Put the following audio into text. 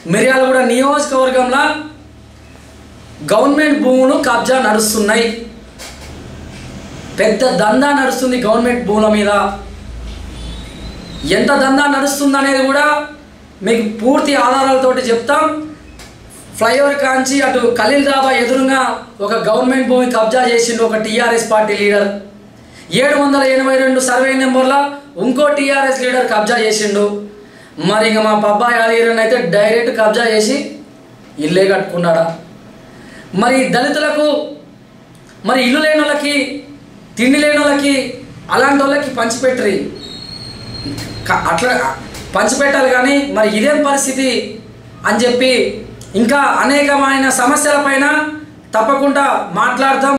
మిర్యాలగూడ నియోజకవర్గంలో గవర్నమెంట్ భూములు కబ్జా నడుస్తున్నాయి పెద్ద దందా నడుస్తుంది గవర్నమెంట్ భూముల మీద ఎంత దందా నడుస్తుంది అనేది కూడా మీకు పూర్తి ఆధారాలతోటి చెప్తాం ఫ్లైఓవర్ కాంచి అటు ఖలీల్ దాబా ఎదురుగా ఒక గవర్నమెంట్ భూమి కబ్జా చేసిండు ఒక టీఆర్ఎస్ పార్టీ లీడర్ ఏడు వందల ఎనభై రెండు సర్వే నెంబర్ల ఇంకో టీఆర్ఎస్ లీడర్ కబ్జా చేసిండు మరి ఇంకా మా పబ్బా యాదగిరిని అయితే డైరెక్ట్ కబ్జా చేసి ఇల్లే కట్టుకున్నాడా మరి దళితులకు మరి ఇల్లు లేని వాళ్ళకి తిండి లేని వాళ్ళకి అలాంటి వాళ్ళకి పంచిపెట్టరి క- అట్లా పంచిపెట్టాలి కానీ మరి ఇదేం పరిస్థితి అని చెప్పి ఇంకా అనేకమైన సమస్యలపైన తప్పకుండా మాట్లాడతాం